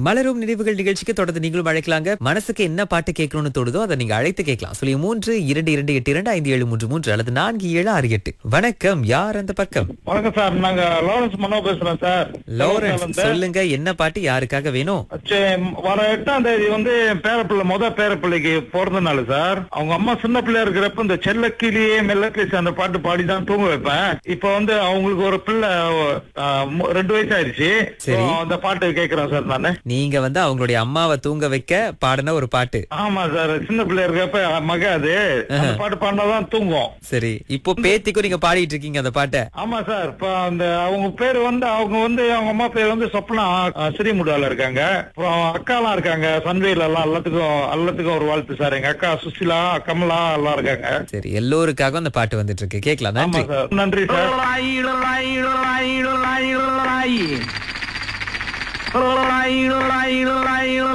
மலரும் நினைவுகள் நிகழ்ச்சிக்கு தொடர்ந்து நீங்களும் அழைக்கலாங்க மனசுக்கு என்ன பாட்டு கேட்கணும்னு தோடுதோ அதை நீங்க அழைத்து கேட்கலாம் சொல்லி மூன்று இரண்டு இரண்டு எட்டு இரண்டு ஐந்து ஏழு மூன்று மூன்று அல்லது நான்கு ஏழு ஆறு எட்டு வணக்கம் யார் அந்த பக்கம் வணக்கம் சார் நாங்க லாரன்ஸ் மனோ பேசுறோம் சார் லோரன்ஸ் சொல்லுங்க என்ன பாட்டு யாருக்காக வேணும் சரி, வர எட்டாம் தேதி வந்து என் பேரப்பிள்ளை முத பேரப்பிள்ளைக்கு பிறந்த நாள் சார் அவங்க அம்மா சின்ன பிள்ளையா இருக்கிறப்ப இந்த செல்லக்கிளியே மெல்லக்கிளிஸ் அந்த பாட்டு பாடி தான் தூங்க வைப்பேன் இப்ப வந்து அவங்களுக்கு ஒரு பிள்ளை ஆ, மு- ரெண்டு வயசு ஆயிடுச்சு சரி. So, அந்த பாட்டு கேக்குறேன் சார் நானு நீங்க வந்து அவங்களுடைய அம்மாவை தூங்க வைக்க பாடின ஒரு பாட்டு ஆமா சார் சின்ன பிள்ளையா இருக்கப்ப மக அது அந்த பாட்டு பாடினாதான் தூங்கும் சரி இப்போ பேத்திக்கும் நீங்க பாடிட்டு இருக்கீங்க அந்த பாட்டை ஆமா சார் இப்ப அந்த அவங்க பேரு வந்து அவங்க வந்து அவங்க அம்மா பேர் வந்து சொப்னா அஹ், ஸ்ரீமுடால இருக்காங்க அப்புறம் அக்காலாம் இருக்காங்க சன்வேல எல்லாம் எல்லாத்துக்கும் எல்லாத்துக்கும் ஒரு வாழ்த்து சார் எங்க அக்கா சுசிலா கமலா எல்லாம் இருக்காங்க சரி எல்லோருக்காகவும் அந்த பாட்டு வந்துட்டு இருக்கு கேட்கலாம் ஆமா நன்றி சார் நன்றி sir Lie, lie, lie, lie, lie.